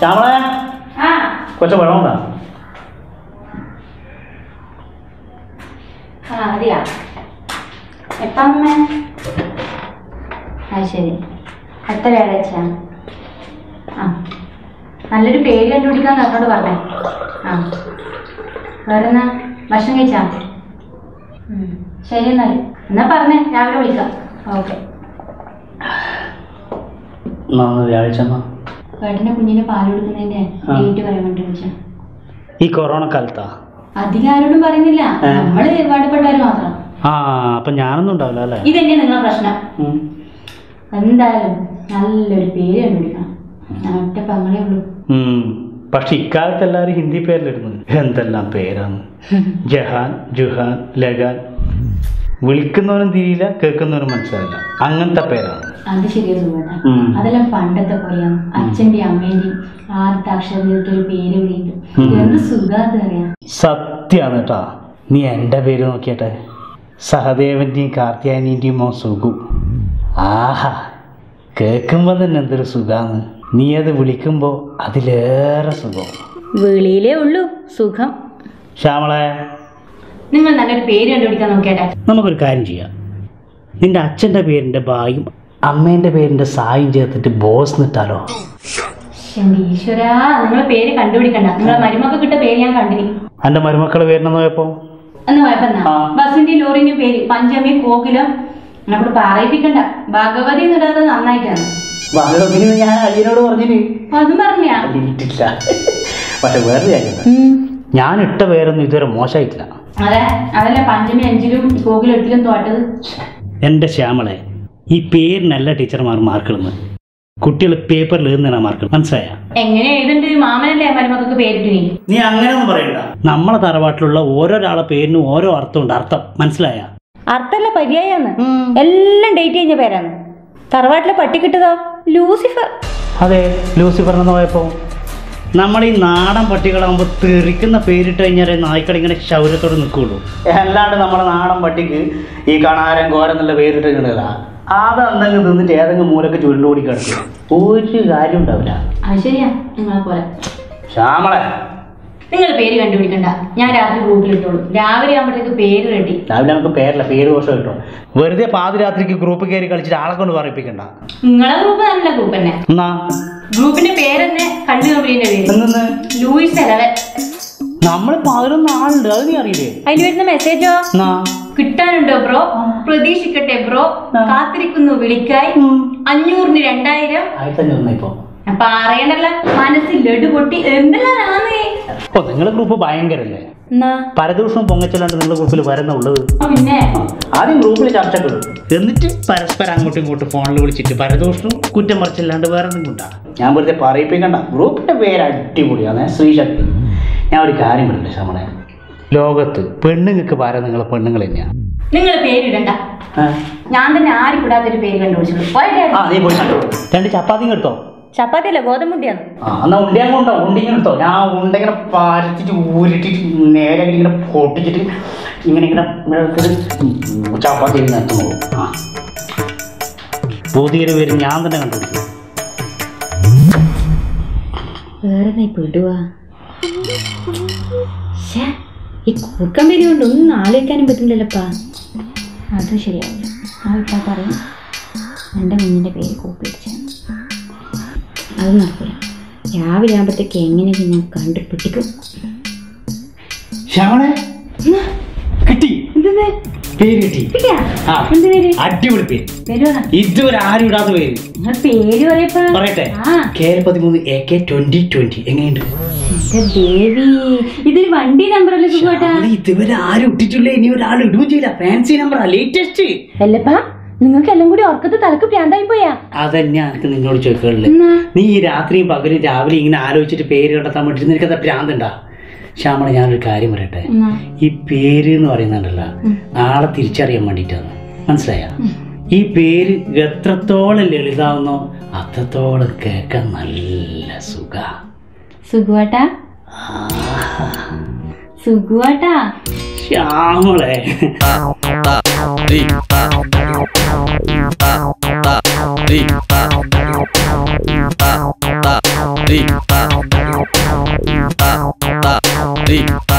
ശ്യാമളെ ആ കൊച്ച വെള്ളമുണ്ടാ ആ മതിയാ എപ്പം അമ്മ അത് ശരി എത്ര വ്യാഴാഴ്ച ആ നല്ലൊരു പേര് കണ്ടുപിടിക്കാൻ എന്നോട് പറഞ്ഞേ ആ വേറെ എന്നാ ഭക്ഷണം കഴിച്ചാ ഉം. ശരി എന്നാൽ എന്നാ പറഞ്ഞേ രാവിലെ വിളിക്കാം ഓക്കെ എന്നാ ഒന്ന് വ്യാഴാഴ്ച എന്നാ ഏട്ടൻ്റെ കുഞ്ഞിന് പാൽ കൊടുക്കുന്നതിന്റെ ആ. ഡേറ്റ് പറയാൻ വേണ്ടി വിളിച്ചാ ഈ കൊറോണ കാലത്താ അധികം ആരോടും പറയുന്നില്ല ഏ. നമ്മള് ഒരുപാടുപ്പെട്ടവർ മാത്രം ആ അപ്പം ഞാനൊന്നും ഉണ്ടാവില്ല അല്ലേ ഇതന്നെ നിങ്ങളെ പ്രശ്നം ഉം. എന്തായാലും നല്ലൊരു പേര് കണ്ടുപിടിക്കണം ഞാൻ ഒറ്റ പങ്ങളേ ഉള്ളൂ ഉം. പക്ഷെ ഇക്കാലത്ത് എല്ലാവരും ഹിന്ദി പേരിലിടുന്നത് എന്തെല്ലാം പേരാണ് ജഹാൻ ജുഹാൻ ലഗാൻ വിളിക്കുന്നവനും തിരിയില്ല കേൾക്കുന്നവനും മനസ്സിലാവില്ല അങ്ങനത്തെ പേരാണ് അത് ശരിയാ സുഖേട്ടാ ഉം. അതെല്ലാം പണ്ടത്തെ പോലെയാണ് അച്ഛന്റെയും അമ്മേന്റെയും ആദ്യത്തെ അക്ഷരത്തിലൊക്കെ ഒരു പേര് വിളിയിട്ടു ഉം. എന്ത് സുഖാത് അറിയാം സത്യാണ് കേട്ടാ നീ എൻ്റെ പേര് നോക്കിയട്ടെ സഹദേവൻ്റെയും കാർത്തിയാനിൻ്റെയും മോ സുഖു ആഹാ കേൾക്കുമ്പോൾ തന്നെ എന്തൊരു സുഖാന്ന് നീ അത് വിളിക്കുമ്പോൾ അതിലേറെ സുഖം വിളിയിലേ ഉള്ളൂ സുഖം ശ്യാമളെ നിങ്ങൾ നല്ലൊരു പേര് കണ്ടുപിടിക്കാൻ നോക്കിയാട്ടെ നമുക്കൊരു കാര്യം ചെയ്യാം നിന്റെ അച്ഛൻ്റെ പേരിൻ്റെ ബായും അമ്മേൻ്റെ പേരിൻ്റെ സായും ചേർത്തിട്ട് ബോസ് നിട്ടാലോ എന്റെ ഈശ്വരാ നിങ്ങളെ പേര് കണ്ടുപിടിക്കണ്ട നിങ്ങളെ മരുമക്കൾ കിട്ട പേര് ഞാൻ കണ്ടിനി എൻ്റെ മരുമക്കളെ പേരിനെന്ന് പോയപ്പോൾ എന്ന് പോയപ്പെന്നാ ആ. ബസിന്റെ ലോറിന്റെ പേര് പഞ്ചമി കോകിലം എന്നോട് പറയിപ്പിക്കണ്ട ഭഗവതി എന്നിടത് നന്നായിട്ടാണ് ഞാൻ അയ്യനോട് പറഞ്ഞിട്ട് അപ്പൊ അതും പറഞ്ഞാ ഇട്ടില്ല പക്ഷെ വേറെ കാര്യം ഞാൻ ഇട്ട പേരൊന്നും ഇതുവരെ മോശമായിട്ടില്ല അതെ അതല്ല പഞ്ചമി അഞ്ചിലും കോകിലും എട്ടിലും തോറ്റത് എൻ്റെ ശ്യാമളെ ഈ പേരിനല്ല ടീച്ചർമാർ മാർക്കിടുന്നത് കുട്ടികൾ പേപ്പറിൽ എഴുതുന്നതിനാ മാർക്ക് മനസ്സിലായ എങ്ങനെ എഴുതണ്ട് മാമനല്ലേ മരുമക്കൾക്ക് പേരിട്ടു നീ നീ അങ്ങനെയൊന്നും പറയണ്ട നമ്മളെ തറവാട്ടിലുള്ള ഓരോരാളെ പേരിനും ഓരോ അർത്ഥമുണ്ട് അർത്ഥം മനസ്സിലായ അർത്ഥല്ല പര്യായാന്ന് എല്ലാം ഡേറ്റ് കഴിഞ്ഞ പേരാണ് തറവാട്ടിലെ പട്ടി കിട്ടതോ ലൂസിഫർ അതെ ലൂസിഫർ എന്ന് പോയപ്പോൾ നമ്മൾ ഈ നാടൻ പട്ടികളാകുമ്പോൾ തെറിക്കുന്ന പേരിട്ട് കഴിഞ്ഞാൽ നായ്ക്കൾ ഇങ്ങനെ ശൗര്യത്തോടെ നിൽക്കുള്ളൂ അല്ലാണ്ട് നമ്മുടെ നാടൻ പട്ടിക്ക് ഈ കണാരൻ കോരൻ എന്നുള്ള പേരിട്ട് കിട്ടില്ല അത് എന്തെങ്കിലും തിന്നിട്ട് ഏതെങ്കിലും മൂലൊക്കെ ചുരുണ്ടുകൂടി കിടക്കും ഒരു കാര്യം ഉണ്ടാവില്ല അത് ശരിയാ നിങ്ങളെ പോലെ ശ്യാമളെ നിങ്ങൾ പേര് കണ്ടുപിടിക്കണ്ട ഞാൻ രാത്രി ഗ്രൂപ്പിൽ ഇട്ടോളൂ രാവിലെ ആകുമ്പോഴത്തേക്ക് പേര് റെഡി രാവിലെ നമുക്ക് പേരില്ല പേര് ദോഷം കിട്ടും വെറുതെ പാതിരാത്രിക്ക് ഗ്രൂപ്പ് കയറി കളിച്ചിട്ട് ആളെ കൊണ്ട് പറയിപ്പിക്കണ്ട നിങ്ങളെ ഗ്രൂപ്പ് നല്ല ഗ്രൂപ്പ് തന്നെ എന്നാ ഗ്രൂപ്പിന്റെ പേരെന്നെ കണ്ണു കമ്പനിന്റെ പേര് എന്തെന്ന് ലൂയിസ് എലവൻ നമ്മൾ പതിനൊന്ന് ആളുണ്ട് അത് നീ അറിയില്ലേ അതിൽ വരുന്ന മെസ്സേജോ എന്നാ കിട്ടാനുണ്ടോ ബ്രോ പ്രതീക്ഷിക്കട്ടെ ബ്രോ കാത്തിരിക്കുന്നു വിളിക്കായി അഞ്ഞൂറിന് രണ്ടായിരം ആയിരത്തഞ്ഞൂറ് ഇപ്പോ അപ്പൊ അറിയണ്ടല്ല മനസ്സിൽ ലഡു പൊട്ടി എന്തെല്ലാമാണേ ഓ നിങ്ങളെ ഗ്രൂപ്പ് ഭയങ്കരല്ലേ എന്നാ പരദൂഷണം പൊങ്ങച്ചല്ലാണ്ട് നിങ്ങളുടെ ഗ്രൂപ്പിൽ വരുന്ന ഉള്ളത് ആ, പിന്നെ ആദ്യം ഗ്രൂപ്പിൽ ചർച്ചകൾ എന്നിട്ട് പരസ്പരം അങ്ങോട്ടും ഇങ്ങോട്ടും ഫോണിൽ വിളിച്ചിട്ട് പരദൂഷണവും കുറ്റം മറിച്ചില്ലാണ്ട് വേറെ എന്തെങ്കിലും ഉണ്ടാ ഞാൻ വെറുതെ പറയിപ്പിക്കണ്ട ഗ്രൂപ്പിന്റെ പേര് അടിപൊളിയാണ് ശ്രീശക്തി ഞാൻ ഒരു കാര്യം പറയട്ടെ ശമണെ ലോകത്ത് പെണ്ണുങ്ങൾക്ക് പാര നിങ്ങളെ പെണ്ണുങ്ങൾ തന്നെയാണ് നിങ്ങൾ പേരിടണ്ട ഞാൻ തന്നെ ആരും കൂടാത്തൊരു പേര് കണ്ടുപിടിച്ചുള്ളൂ പോയിട്ട് ആ നീ പോയി കണ്ടോ രണ്ട് ചപ്പാത്തി എടുത്തോ ചപ്പാത്തി അല്ല ഗോതമ്പുണ്ടിയാണ് ആ എന്നാ ഉണ്ടിയാൻ കൊണ്ടോ ഉണ്ടിങ്ങനെ എടുത്തോ ഞാൻ ഉണ്ട ഇങ്ങനെ പരത്തിട്ട് ഊരിട്ടിട്ട് നേരെ ഇങ്ങനെ പൊട്ടിച്ചിട്ട് ഇങ്ങനെ ഇങ്ങനെ ഇങ്ങനെ എടുത്തിട്ട് ചപ്പാത്തി നേരത്തെ പോകും ആ ഭൂതികര് പേര് ഞാൻ തന്നെ കണ്ടുപിടിക്കും വേറെ പെടുവാ ഈ കൂർക്കം പേര് കൊണ്ട് ഒന്നും ആലോചിക്കാനും പറ്റുന്നില്ലല്ലപ്പാ അതും ശരിയാവില്ല ആ ഇട്ടാ പറയും എൻ്റെ കുഞ്ഞിൻ്റെ പേര് കോപ്പി അടിച്ചാണ് അത് നടക്കില്ല രാവിലെ ആകുമ്പോഴത്തേക്ക് എങ്ങനെയൊക്കെ ഞാൻ കണ്ടുപിടിക്കും ശ്യാമളെ കിട്ടി എന്തെന്ന് പേര് കിട്ടി കിട്ടിയാ ആ എന്ത് പേര് അടിപൊളി പേര് പേര് പറ ഇതുവരെ ആരും ഇടാത്ത പേര് നിങ്ങൾ പേര് പറയപ്പാ പറയട്ടെ ആ കെ എൽ പതിമൂന്ന് എ കെ ട്വന്റി ട്വന്റി എങ്ങനെയുണ്ട് എന്റെ ദേവി ഇതൊരു വണ്ടി നമ്പറല്ലേ സുഖമായിട്ടാ ശ്യാമളെ, ഇതുവരെ ആരും ഇട്ടിട്ടില്ല ഇനി ഒരാൾ ഇടുകയും ചെയ്യില്ല ഫാൻസി നമ്പറാ ലേറ്റസ്റ്റ് അല്ലപ്പാ നിങ്ങൾക്ക് എല്ലാം കൂടി ഉറക്കത്ത് തലക്ക് പ്രാന്തായി പോയാ അതന്നെ എനിക്ക് നിന്നോട് ചോദിക്കാനുള്ളത് എന്നാ നീ ഈ രാത്രിയും പകലും രാവിലെ ഇങ്ങനെ ആലോചിച്ചിട്ട് പേര് കണ്ടെത്താൻ വേണ്ടി നിനക്കത് ഭ്രാന്തണ്ടാ ശ്യാമള ഞാനൊരു കാര്യം പറയട്ടെ എന്നാ ഈ പേര് എന്ന് പറയുന്നുണ്ടല്ല ആളെ തിരിച്ചറിയാൻ വേണ്ടിയിട്ടാണ് മനസ്സിലായ ഈ പേര് എത്രത്തോളം ലളിതാവുന്നോ അത്രത്തോളം കേൾക്കാൻ നല്ല സുഖ സുഖുവാട്ടാ സുഖുവാട്ടാ ശ്യാമളെ Ri ri ta ta ta ri ta